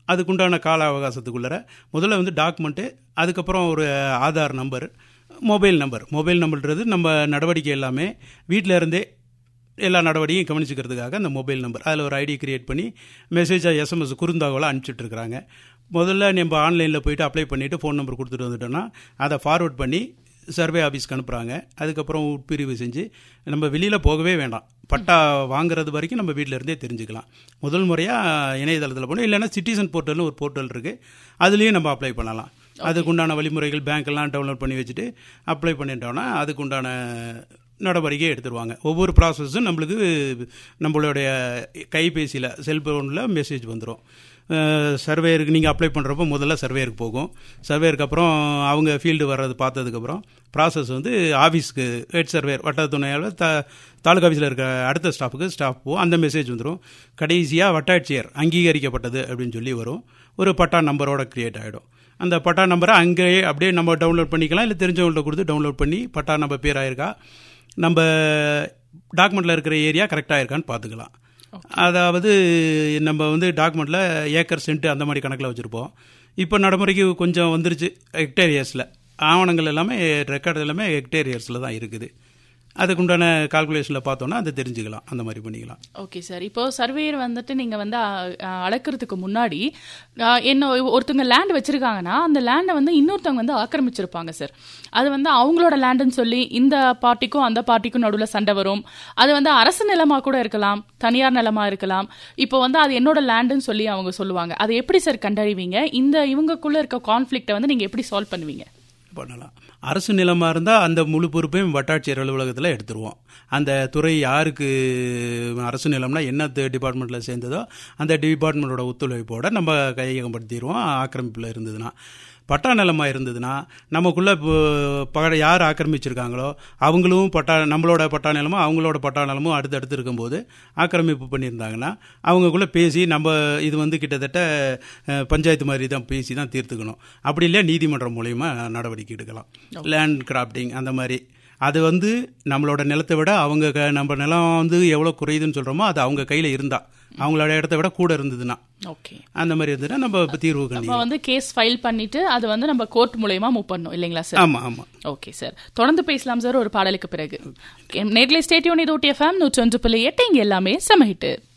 அதுக்குண்டான கால அவகாசத்துக்குள்ளே முதல்ல வந்து டாக்குமெண்ட்டு அதுக்கப்புறம் ஒரு Aadhaar number mobile number mobile நம்பர்ன்றது நம்ம நடவடிக்கை எல்லாமே வீட்டில் இருந்தே எல்லா நடவடிக்கையும் கவனிச்சுக்கிறதுக்காக அந்த மொபைல் நம்பர் அதில் ஒரு ஐடி கிரியேட் பண்ணி மெசேஜாக எஸ்எம்எஸ் குறுந்தகவலாக அனுப்பிச்சிட்ருக்குறாங்க முதல்ல நம்ம ஆன்லைனில் போயிட்டு அப்ளை பண்ணிவிட்டு ஃபோன் நம்பர் கொடுத்துட்டு வந்துட்டோம்னா அதை ஃபார்வர்ட் பண்ணி சர்வே ஆஃபீஸ்க்கு அனுப்புகிறாங்க அதுக்கப்புறம் உட்பிரிவு செஞ்சு நம்ம வெளியில் போகவே வேண்டாம் பட்டா வாங்குறது வரைக்கும் நம்ம வீட்டில் இருந்தே தெரிஞ்சுக்கலாம் முதல் முறையாக இணையதளத்தில் போகணும் இல்லைன்னா சிட்டிசன் போர்ட்டல்னு ஒரு போர்ட்டல் இருக்குது அதுலேயும் நம்ம அப்ளை பண்ணலாம் அதுக்குண்டான வழிமுறைகள் பேங்க்கெல்லாம் டவுன்லோட் பண்ணி வச்சுட்டு அப்ளை பண்ணிட்டோம்னா அதுக்குண்டான நடவடிக்கை எடுத்துருவாங்க ஒவ்வொரு ப்ராசஸும் நம்மளுக்கு நம்மளுடைய கைபேசியில் செல்ஃபோனில் மெசேஜ் வந்துடும் சர்வேருக்கு நீங்கள் அப்ளை பண்ணுறப்போ முதல்ல சர்வேருக்கு போகும் சர்வேருக்கு அப்புறம் அவங்க ஃபீல்டு வர்றது பார்த்ததுக்கப்புறம் ப்ராசஸ் வந்து ஆஃபீஸ்க்கு ஹெட் சர்வேர் வட்டார துணையாளர் த தாலுகா ஆஃபீஸில் இருக்க அடுத்த ஸ்டாஃபுக்கு ஸ்டாஃப் போகும் அந்த மெசேஜ் வந்துடும் கடைசியாக வட்டாட்சியர் அங்கீகரிக்கப்பட்டது அப்படின்னு சொல்லி வரும் ஒரு பட்டா நம்பரோட க்ரியேட் ஆகிடும் அந்த பட்டா நம்பரை அங்கேயே அப்படியே நம்ம டவுன்லோட் பண்ணிக்கலாம் இல்லை தெரிஞ்சவங்கள்ட்ட கொடுத்து டவுன்லோட் பண்ணி பட்டா நம்ம பேர் ஆயிருக்கா நம்ம டாக்குமெண்ட்டில் இருக்கிற ஏரியா கரெக்டாக இருக்கான்னு பார்த்துக்கலாம் அதாவது நம்ம வந்து டாக்குமெண்ட்டில் ஏக்கர் சென்ட் அந்த மாதிரி கணக்கில் வச்சுருப்போம் இப்போ நடைமுறைக்கு கொஞ்சம் வந்துருச்சு ஹெக்டேரியர்ஸில் ஆவணங்கள் எல்லாமே ரெக்கார்டு எல்லாமே ஹெக்டேரியர்ஸில் தான் இருக்குது அதுக்குண்டான கால்குலேஷனில் பார்த்தோன்னா அதை தெரிஞ்சுக்கலாம் அந்த மாதிரி பண்ணிக்கலாம் ஓகே சார் இப்போ சர்வேயர் வந்துட்டு நீங்கள் வந்து அ, அ, அளக்கிறதுக்கு முன்னாடி அ, என்ன ஒருத்தவங்க லேண்ட் வச்சிருக்காங்கன்னா அந்த லேண்டை வந்து இன்னொருத்தவங்க வந்து ஆக்கிரமிச்சிருப்பாங்க சார் அது வந்து அவங்களோட லேண்டுன்னு சொல்லி இந்த பார்ட்டிக்கும் அந்த பார்ட்டிக்கும் நடுவில் சண்டை வரும் அது வந்து அரசு நிலமா கூட இருக்கலாம் தனியார் நிலமா இருக்கலாம் இப்போ வந்து அது என்னோட லேண்டுன்னு சொல்லி அவங்க சொல்லுவாங்க அதை எப்படி சார் கண்டறிவீங்க இந்த இவங்கக்குள்ள இருக்க கான்ஃப்ளிக்ட்டை வந்து நீங்கள் எப்படி சால்வ் பண்ணுவீங்க பண்ணலாம் அரசு நிலமாக இருந்தால் அந்த முழு பொறுப்பையும் வட்டாட்சியர் அலுவலகத்தில் எடுத்துருவோம் அந்த துறை யாருக்கு அரசு நிலம்னா என்ன டிபார்ட்மெண்ட்டில் சேர்ந்ததோ அந்த டிபார்ட்மெண்ட்டோட ஒத்துழைப்போட நம்ம கையகப்படுத்திடுவோம் ஆக்கிரமிப்பில் இருந்ததுன்னா பட்டா நிலமாக இருந்ததுன்னா நமக்குள்ளே பக யார் ஆக்கிரமிச்சிருக்காங்களோ அவங்களும் பட்டா நம்மளோட பட்டா நிலமும் அவங்களோட பட்டா நிலமும் அடுத்தடுத்து இருக்கும்போது ஆக்கிரமிப்பு பண்ணியிருந்தாங்கன்னா அவங்கக்குள்ளே பேசி நம்ம இது வந்து கிட்டத்தட்ட அஹ், பஞ்சாயத்து மாதிரி தான் பேசி தான் தீர்த்துக்கணும் அப்படி இல்லையா நீதிமன்றம் மூலயமா நடவடிக்கை எடுக்கலாம் லேண்ட் கிராப்டிங் அந்த மாதிரி அது வந்து நம்மளோட நிலத்தை விட அவங்க க- நம்ம நிலம் வந்து எவ்வளோ குறையுதுன்னு சொல்கிறோமோ அது அவங்க கையில் இருந்தா அவங்களோட இடத்த விட கூட இருந்ததுன்னா ஓகே அந்த மாதிரி இருந்ததுன்னா நம்ம இப்ப தீர்வு கண்டி நம்ம வந்து கேஸ் ஃபைல் பண்ணிட்டு அது வந்து நம்ம கோர்ட் மூலயமா மூவ் பண்ணணும் இல்லைங்களா சார் ஆமாம் ஆமாம் ஓகே சார் தொடர்ந்து பேசலாம் சார் ஒரு பாடலுக்கு பிறகு நேர்களை ஸ்டேடியோன் இது ஓட்டி எஃப்எம் நூற்றி ஒன்று புள்ளி எட்டு இங்க எல்லாமே சமஹிட்டு